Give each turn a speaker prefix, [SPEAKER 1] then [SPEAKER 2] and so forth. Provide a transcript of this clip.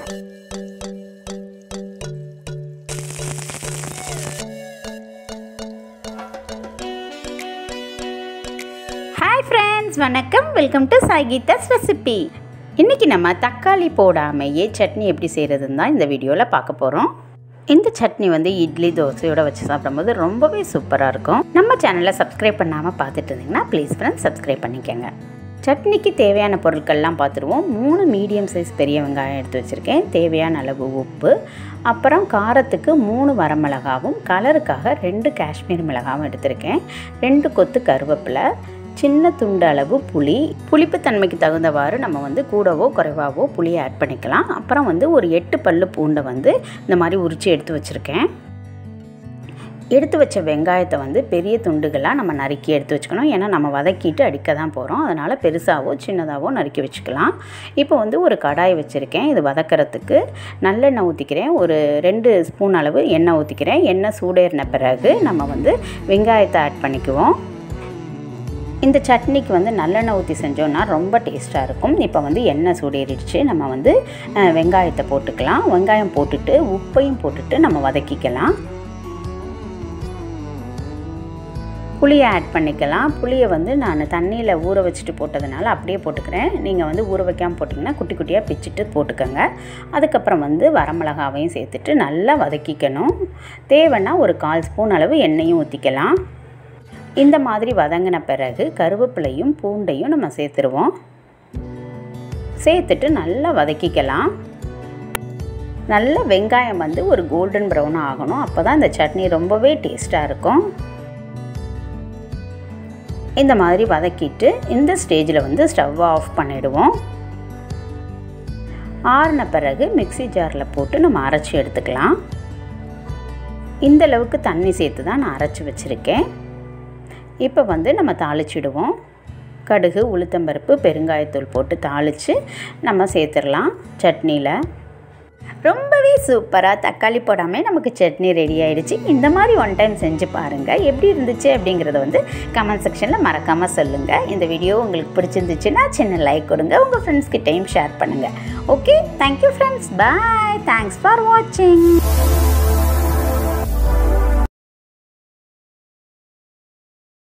[SPEAKER 1] hi friends வணக்கம் welcome to Saigeetha's recipe இன்றைக்கி நம்ம தக்காளி போடாமையே சட்னி எப்படி செய்கிறதுன்னு தான் இந்த வீடியோவில் பார்க்க போகிறோம் இந்த சட்னி வந்து இட்லி தோசையோட வச்சு சாப்பிடும்போது ரொம்பவே சூப்பராக இருக்கும் நம்ம சேனலை சப்ஸ்கிரைப் பண்ணாமல் பார்த்துட்டு இருந்தீங்கன்னா ப்ளீஸ் ஃப்ரெண்ட்ஸ் சப்ஸ்கிரைப் பண்ணிக்கோங்க சட்னிக்கு தேவையான பொருட்கள்லாம் பார்த்துருவோம் மூணு மீடியம் சைஸ் பெரிய வெங்காயம் எடுத்து வச்சுருக்கேன் தேவையான அளவு உப்பு அப்புறம் காரத்துக்கு மூணு வரமிளகாவும் கலருக்காக ரெண்டு காஷ்மீர் மிளகாவும் எடுத்திருக்கேன் ரெண்டு கொத்து கருவேப்பிலை சின்ன துண்டு அளவு புளி புளிப்பு தன்மைக்கு தகுந்தவாறு நம்ம வந்து கூடவோ குறைவாவோ புளியை ஆட் பண்ணிக்கலாம் அப்புறம் வந்து ஒரு எட்டு பல்லு பூண்டை வந்து இந்த மாதிரி உரித்து எடுத்து வச்சுருக்கேன் எடுத்து வச்ச வெங்காயத்தை வந்து பெரிய துண்டுகளாக நம்ம நறுக்கி எடுத்து வச்சுக்கணும் ஏன்னா நம்ம வதக்கிட்டு அடிக்க தான் போகிறோம் அதனால் பெருசாகவோ சின்னதாகவோ நறுக்கி வச்சுக்கலாம் இப்போ வந்து ஒரு கடாய் வச்சுருக்கேன் இது வதக்கிறதுக்கு நல்லெண்ணெய் ஊற்றிக்கிறேன் ஒரு ரெண்டு ஸ்பூன் அளவு எண்ணெய் ஊற்றிக்கிறேன் எண்ணெய் சூடேறின பிறகு நம்ம வந்து வெங்காயத்தை ஆட் பண்ணிக்குவோம் இந்த சட்னிக்கு வந்து நல்லெண்ணெய் ஊற்றி செஞ்சோன்னா ரொம்ப டேஸ்ட்டாக இருக்கும் இப்போ வந்து எண்ணெய் சூடேறிடுச்சு நம்ம வந்து அஹ், வெங்காயத்தை போட்டுக்கலாம் வெங்காயம் போட்டுட்டு உப்பையும் போட்டுட்டு நம்ம வதக்கிக்கலாம் புளியை ஆட் பண்ணிக்கலாம் புளியை வந்து நான் தண்ணியில் ஊற வச்சுட்டு போட்டதுனால அப்படியே போட்டுக்கிறேன் நீங்கள் வந்து ஊற வைக்காமல் போட்டிங்கன்னா குட்டி குட்டியாக பிச்சுட்டு போட்டுக்கோங்க அதுக்கப்புறம் வந்து வரமிளகாவையும் சேர்த்துட்டு நல்லா வதக்கிக்கணும் தேவைன்னா ஒரு கால் ஸ்பூன் அளவு எண்ணெயும் ஊற்றிக்கலாம் இந்த மாதிரி வதங்கின பிறகு கருவேப்பிலையும் பூண்டையும் நம்ம சேர்த்துருவோம் சேர்த்துட்டு நல்லா வதக்கிக்கலாம் நல்ல வெங்காயம் வந்து ஒரு கோல்டன் ப்ரௌன் ஆகணும் அப்போ தான் இந்த சட்னி ரொம்பவே டேஸ்ட்டாக இருக்கும் இந்த மாதிரி வதக்கிட்டு இந்த ஸ்டேஜில் வந்து ஸ்டவ் ஆஃப் பண்ணிவிடுவோம் ஆறின பிறகு மிக்ஸி ஜாரில் போட்டு நம்ம அரைச்சி எடுத்துக்கலாம் இந்த அளவுக்கு தண்ணி சேர்த்து தான் நான் அரைச்சி வச்சுருக்கேன் இப்போ வந்து நம்ம தாளிச்சிடுவோம் கடுகு உளுத்தம்பருப்பு பெருங்காயத்தூள் போட்டு தாளித்து நம்ம சேர்த்துடலாம் சட்னியில் ரொம்பவே சூப்பராக தக்காளி போடாமல் நமக்கு சட்னி ரெடி ஆயிடுச்சு இந்த மாதிரி ஒன் டைம் செஞ்சு பாருங்கள் எப்படி இருந்துச்சு அப்படிங்கிறத வந்து கமெண்ட் செக்ஷனில் மறக்காமல் சொல்லுங்கள் இந்த வீடியோ உங்களுக்கு பிடிச்சிருந்துச்சுன்னா சின்ன லைக் கொடுங்க உங்கள் ஃப்ரெண்ட்ஸ் கிட்டேயும் ஷேர் பண்ணுங்கள் okay thank you friends bye thanks for வாட்சிங்